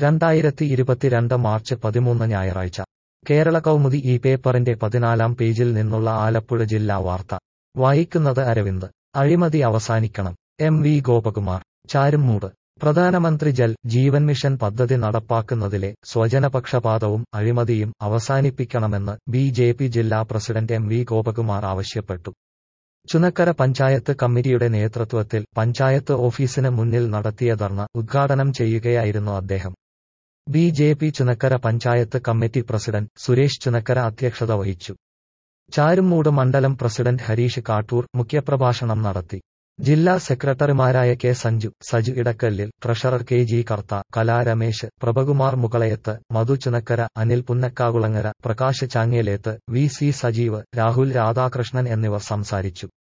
രണ്ടായിരത്തി ഇരുപത്തിരണ്ട് മാർച്ച് പതിമൂന്ന് ഞായറാഴ്ച കേരള കൗമുദി ഈ പേപ്പറിന്റെ പതിനാലാം പേജിൽ നിന്നുള്ള ആലപ്പുഴ ജില്ലാ വാർത്ത വായിക്കുന്നത് അരവിന്ദ് അഴിമതി അവസാനിക്കണം എം വി ഗോപകുമാർ ചാരുമൂട് പ്രധാനമന്ത്രി ജൽ ജീവൻ മിഷൻ പദ്ധതി നടപ്പാക്കുന്നതിലെ സ്വജനപക്ഷപാതവും അഴിമതിയും അവസാനിപ്പിക്കണമെന്ന് ബി ജെ പി ജില്ലാ പ്രസിഡന്റ് എം വി ഗോപകുമാർ ആവശ്യപ്പെട്ടു ചുനക്കര പഞ്ചായത്ത് കമ്മിറ്റിയുടെ നേതൃത്വത്തിൽ പഞ്ചായത്ത് ഓഫീസിന് മുന്നിൽ നടത്തിയ ധർണ ഉദ്ഘാടനം ചെയ്യുകയായിരുന്നു അദ്ദേഹം B J P Chunakkara panchayat committee president Suresh Chunakkara അധ്യക്ഷത വഹിച്ചു ചാരുമൂട് മണ്ഡലം പ്രസിഡന്റ് ഹരീഷ് കാട്ടൂർ മുഖ്യപ്രഭാഷണം നടത്തി ജില്ലാ സെക്രട്ടറിമാരായ കെ സഞ്ജു സജു ഇടക്കല്ലിൽ treasurer K G Kartha Kala Ramesh Prabhakumar Mukalayath Madhu Chunakkara Anil Punnakkakulangara Prakash Changelath V C Sajeev Rahul Radhakrishnan എന്നിവർ സംസാരിച്ചു